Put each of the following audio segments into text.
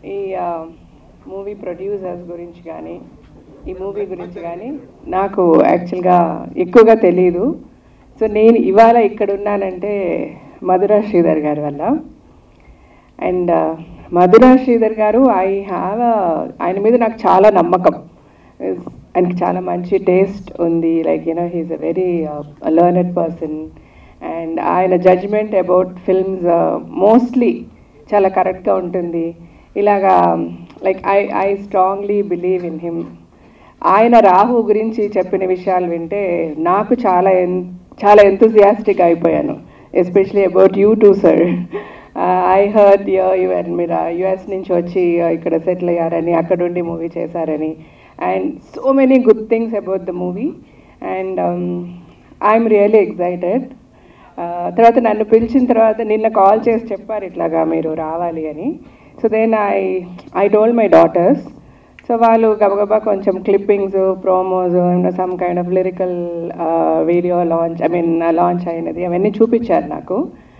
ఈ movie producers గురించి కానీ ఈ మూవీ గురించి కానీ నాకు యాక్చువల్గా ఎక్కువగా తెలియదు సో నేను ఇవాళ ఇక్కడ ఉన్నానంటే మధురా శ్రీధర్ గారి వల్ల అండ్ మధురా శ్రీధర్ గారు ఐ హ్యావ్ ఆయన మీద నాకు చాలా నమ్మకం ఆయనకి చాలా మంచి టేస్ట్ ఉంది like you know he's a very learned person and ఆయన జడ్జ్మెంట్ అబౌట్ ఫిల్మ్స్ మోస్ట్లీ చాలా కరెక్ట్గా ఉంటుంది ఇలాగా like I I strongly believe in him ఆయన రాహు గురించి చెప్పిన విషయాలు వింటే నాకు చాలా ఎన్ చాలా ఎంతజియాస్టిక్ అయిపోయాను especially about you too sir I heard your మీరు యుఎస్ నుంచి వచ్చి uh, ఇక్కడ సెటిల్ అయ్యారని అక్కడ ఉండి మూవీ చేశారని and so many good things about the movie and I'm really excited తర్వాత నన్ను పిలిచిన తర్వాత నిన్న కాల్ చేసి చెప్పారు ఇట్లాగా మీరు రావాలి అని so then I I told my daughters so వాళ్ళు గబగబా కొంచెం clippings promos some kind of lyrical video launch I mean launch అయినది అవన్నీ చూపించారు నాకు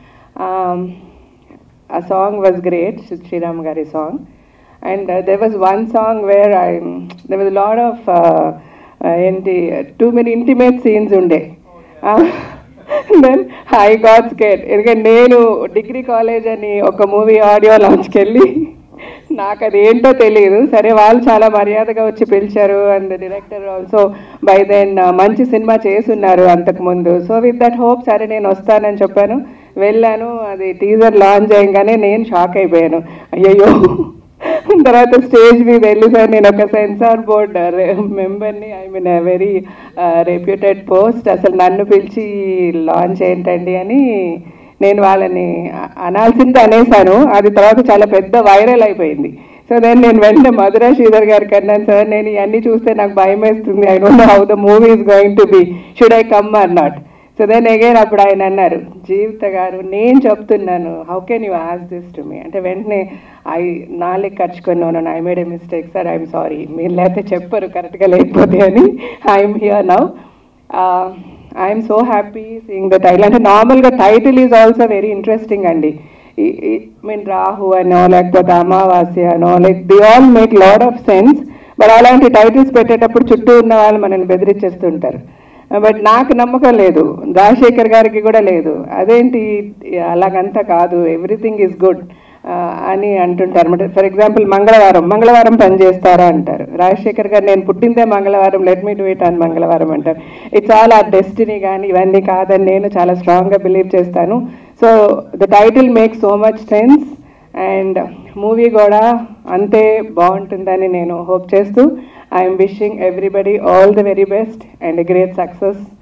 ఆ సాంగ్ వాజ్ గ్రేట్ శ్రీరామ్ గారి song and there was one song where I there was lot of ఏంటి టూ మెనీ ఇంటిమేట్ సీన్స్ ఉండే దెన్ ఐ గాట్ స్కేట్ ఎందుకంటే నేను డిగ్రీ కాలేజ్ అని ఒక మూవీ ఆడియో లాంచ్కి వెళ్ళి నాకు అది ఏంటో తెలియదు సరే వాళ్ళు చాలా మర్యాదగా వచ్చి పిలిచారు and director also by then మంచి సినిమా చేసున్నారు అంతకుముందు సో విత్ దట్ హోప్ సరే నేను వస్తానని చెప్పాను వెళ్ళాను అది టీజర్ లాంచ్ అయ్యగానే నేను షాక్ అయిపోయాను అయ్యయ్యో తర్వాత స్టేజ్ మీద వెళ్ళి సార్ నేను ఒక సెన్సార్ బోర్డ్ మెంబర్ని I mean very reputed post అసలు నన్ను పిలిచి లాంచ్ ఏంటండి అని నేను వాళ్ళని అ- అనాల్సింది అనేసాను అది తర్వాత చాలా పెద్ద వైరల్ అయిపోయింది సో దెన్ నేను వెంటనే మధురా శ్రీధర్ గారికి అన్నాను సార్ నేను ఇవన్నీ చూస్తే నాకు భయం వేస్తుంది I don't know how the movie is going to be should I come or not so then again అప్పుడు ఆయన అన్నారు జీవిత గారు నేను చెప్తున్నాను how can you ask this to me అంటే వెంటనే ఐ నాలుగు ఖర్చుకున్నాను I made a mistake sir I'm sorry మీరు లేకపోతే చెప్పరు కరెక్ట్గా లేకపోతే అని I'm here now I'm so happy seeing the title అంటే నార్మల్గా title is also very interesting అండి మీన్ రాహు అనో లేకపోతే అమావాస్య అనో like the all make lot of sense but అలాంటి టైటిల్స్ పెట్టేటప్పుడు చుట్టూ ఉన్న వాళ్ళు మనల్ని బెదిరించేస్తుంటారు బట్ నాకు నమ్మకం లేదు రాజశేఖర్ గారికి కూడా లేదు అదేంటి అలాగంతా కాదు ఎవ్రీథింగ్ ఈజ్ గుడ్ అని అంటుంటారు అంటే ఫర్ ఎగ్జాంపుల్ మంగళవారం మంగళవారం పని చేస్తారా అంటారు రాజశేఖర్ గారు నేను పుట్టిందే మంగళవారం లెట్ మీ డూ ఇట్ అని మంగళవారం అంటారు ఇట్స్ ఆల్ ఆ డెస్టినీ కానీ ఇవన్నీ కాదని నేను చాలా స్ట్రాంగ్గా బిలీవ్ చేస్తాను so the title make so much sense and movie కూడా అంతే బాగుంటుందని నేను హోప్ చేస్తూ I'm wishing everybody all the very best and great success